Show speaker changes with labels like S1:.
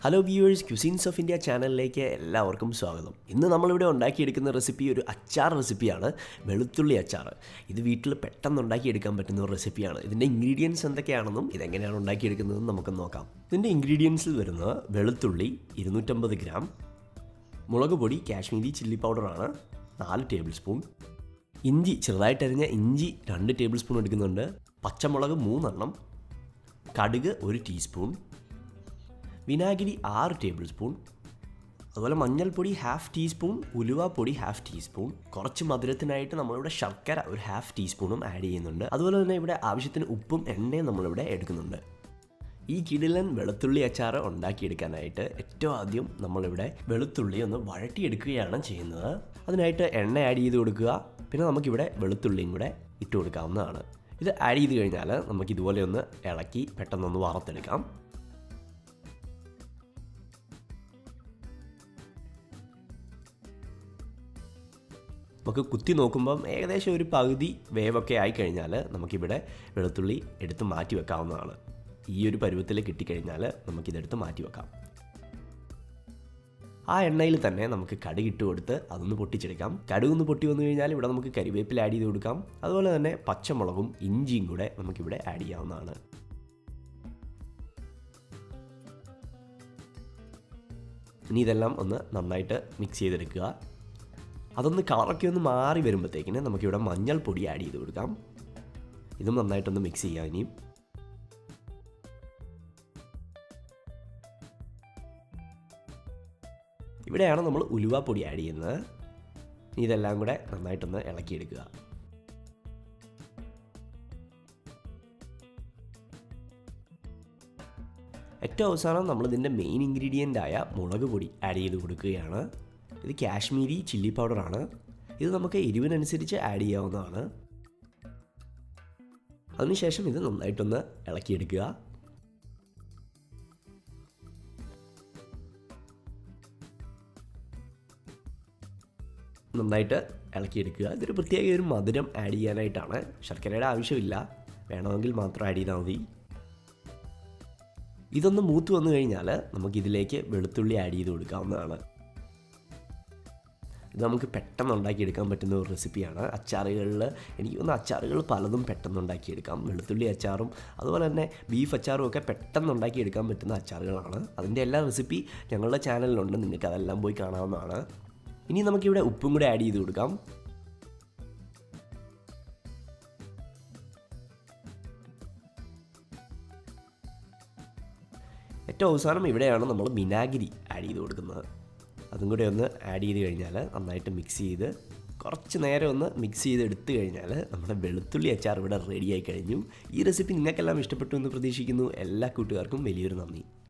S1: hello viewers cuisines of India ചാനലിലേക്ക് എല്ലാവർക്കും സ്വാഗതം ഇന്ന് നമ്മളിവിടെ ഉണ്ടാക്കിയെടുക്കുന്ന റെസിപ്പി ഒരു അച്ചാർ റെസിപ്പിയാണ് വെളുത്തുള്ളി അച്ചാർ ഇത് വീട്ടിൽ പെട്ടെന്ന് ഉണ്ടാക്കിയെടുക്കാൻ പറ്റുന്ന ഒരു റെസിപ്പിയാണ് ഇതിൻ്റെ ഇൻഗ്രീഡിയൻസ് എന്തൊക്കെയാണെന്നും ഇതെങ്ങനെയാണ് ഉണ്ടാക്കിയെടുക്കുന്നതെന്നും നമുക്ക് നോക്കാം ഇതിൻ്റെ ഇൻഗ്രീഡിയൻസിൽ വരുന്നത് വെളുത്തുള്ളി ഇരുന്നൂറ്റമ്പത് ഗ്രാം മുളക് പൊടി കാശ്മീരി ചില്ലി പൗഡറാണ് നാല് ടേബിൾ സ്പൂൺ ഇഞ്ചി ചെറുതായിട്ടരിഞ്ഞ ഇഞ്ചി രണ്ട് ടേബിൾ സ്പൂൺ എടുക്കുന്നുണ്ട് പച്ചമുളക് മൂന്നെണ്ണം കടുക് ഒരു ടീസ്പൂൺ വിനാഗിരി ആറ് ടേബിൾ സ്പൂൺ അതുപോലെ മഞ്ഞൾപ്പൊടി ഹാഫ് ടീസ്പൂൺ ഉലുവാപ്പൊടി ഹാഫ് ടീസ്പൂൺ കുറച്ച് മധുരത്തിനായിട്ട് നമ്മളിവിടെ ശർക്കര ഒരു ഹാഫ് ടീസ്പൂണും ആഡ് ചെയ്യുന്നുണ്ട് അതുപോലെ തന്നെ ഇവിടെ ആവശ്യത്തിന് ഉപ്പും എണ്ണയും നമ്മളിവിടെ എടുക്കുന്നുണ്ട് ഈ കിടിലൻ വെളുത്തുള്ളി അച്ചാർ ഉണ്ടാക്കിയെടുക്കാനായിട്ട് ഏറ്റവും ആദ്യം നമ്മളിവിടെ വെളുത്തുള്ളി ഒന്ന് വഴട്ടിയെടുക്കുകയാണ് ചെയ്യുന്നത് അതിനായിട്ട് എണ്ണ ആഡ് ചെയ്ത് കൊടുക്കുക പിന്നെ നമുക്കിവിടെ വെളുത്തുള്ളിയും കൂടെ ഇട്ട് കൊടുക്കാവുന്നതാണ് ഇത് ആഡ് ചെയ്ത് കഴിഞ്ഞാൽ നമുക്ക് ഇതുപോലെ ഒന്ന് ഇളക്കി പെട്ടെന്നൊന്ന് വറുത്തെടുക്കാം നമുക്ക് കുത്തി നോക്കുമ്പം ഏകദേശം ഒരു പകുതി വേവൊക്കെ ആയിക്കഴിഞ്ഞാൽ നമുക്കിവിടെ വെളുത്തുള്ളി എടുത്ത് മാറ്റി വെക്കാവുന്നതാണ് ഈ ഒരു പരുവത്തിൽ കിട്ടിക്കഴിഞ്ഞാൽ നമുക്കിതെടുത്ത് മാറ്റി വെക്കാം ആ എണ്ണയിൽ തന്നെ നമുക്ക് കടുക് ഇട്ട് കൊടുത്ത് അതൊന്ന് പൊട്ടിച്ചെടുക്കാം കടുക് ഒന്ന് പൊട്ടി വന്നു കഴിഞ്ഞാൽ ഇവിടെ നമുക്ക് കരിവേപ്പില ആഡ് ചെയ്ത് കൊടുക്കാം അതുപോലെ തന്നെ പച്ചമുളകും ഇഞ്ചിയും കൂടെ നമുക്കിവിടെ ആഡ് ചെയ്യാവുന്നതാണ് ഇനി ഇതെല്ലാം ഒന്ന് നന്നായിട്ട് മിക്സ് ചെയ്തെടുക്കുക അതൊന്ന് കളറൊക്കെ ഒന്ന് മാറി വരുമ്പോഴത്തേക്കിന് നമുക്കിവിടെ മഞ്ഞൾപ്പൊടി ആഡ് ചെയ്ത് കൊടുക്കാം ഇതും നന്നായിട്ടൊന്ന് മിക്സ് ചെയ്യാം ഇനിയും ഇവിടെയാണ് നമ്മൾ ഉലുവാപ്പൊടി ആഡ് ചെയ്യുന്നത് ഇതെല്ലാം കൂടെ നന്നായിട്ടൊന്ന് ഇളക്കിയെടുക്കുക ഏറ്റവും അവസാനം നമ്മളിതിൻ്റെ മെയിൻ ഇൻഗ്രീഡിയൻ്റ് ആയ മുളക് പൊടി ആഡ് ചെയ്ത് കൊടുക്കുകയാണ് ഇത് കാശ്മീരി ചില്ലി പൗഡറാണ് ഇത് നമുക്ക് എരിവിനനുസരിച്ച് ആഡ് ചെയ്യാവുന്നതാണ് അതിനുശേഷം ഇത് നന്നായിട്ടൊന്ന് ഇളക്കിയെടുക്കുക നന്നായിട്ട് ഇളക്കിയെടുക്കുക ഇതൊരു പ്രത്യേക ഒരു മധുരം ആഡ് ചെയ്യാനായിട്ടാണ് ശർക്കരയുടെ ആവശ്യമില്ല വേണമെങ്കിൽ മാത്രം ആഡ് ചെയ്താൽ മതി ഇതൊന്ന് മൂത്ത് വന്നു കഴിഞ്ഞാൽ നമുക്കിതിലേക്ക് വെളുത്തുള്ളി ആഡ് ചെയ്ത് കൊടുക്കാവുന്നതാണ് ഇത് നമുക്ക് പെട്ടെന്ന് ഉണ്ടാക്കിയെടുക്കാൻ പറ്റുന്ന ഒരു റെസിപ്പിയാണ് അച്ചാറുകളിൽ എനിക്ക് തോന്നുന്നു അച്ചാറുകൾ പലതും പെട്ടെന്ന് ഉണ്ടാക്കിയെടുക്കാം വെളുത്തുള്ളി അച്ചാറും അതുപോലെ തന്നെ ബീഫ് അച്ചാറും ഒക്കെ പെട്ടെന്ന് ഉണ്ടാക്കിയെടുക്കാൻ പറ്റുന്ന അച്ചാറുകളാണ് അതിൻ്റെ എല്ലാ റെസിപ്പി ഞങ്ങളുടെ ചാനലിലുണ്ട് നിങ്ങൾക്ക് അതെല്ലാം പോയി കാണാവുന്നതാണ് ഇനി നമുക്കിവിടെ ഉപ്പും കൂടെ ആഡ് ചെയ്ത് കൊടുക്കാം ഏറ്റവും അവസാനം ഇവിടെയാണ് നമ്മൾ വിനാഗിരി ആഡ് ചെയ്ത് കൊടുക്കുന്നത് അതും കൂടെ ഒന്ന് ആഡ് ചെയ്ത് കഴിഞ്ഞാൽ നന്നായിട്ട് മിക്സ് ചെയ്ത് കുറച്ച് നേരം ഒന്ന് മിക്സ് ചെയ്ത് എടുത്തു കഴിഞ്ഞാൽ നമ്മുടെ വെളുത്തുള്ളി അച്ചാർ ഇവിടെ റെഡിയായി കഴിഞ്ഞു ഈ റെസിപ്പി നിങ്ങൾക്കെല്ലാം ഇഷ്ടപ്പെട്ടു എന്ന് പ്രതീക്ഷിക്കുന്നു എല്ലാ കൂട്ടുകാർക്കും വലിയൊരു നന്ദി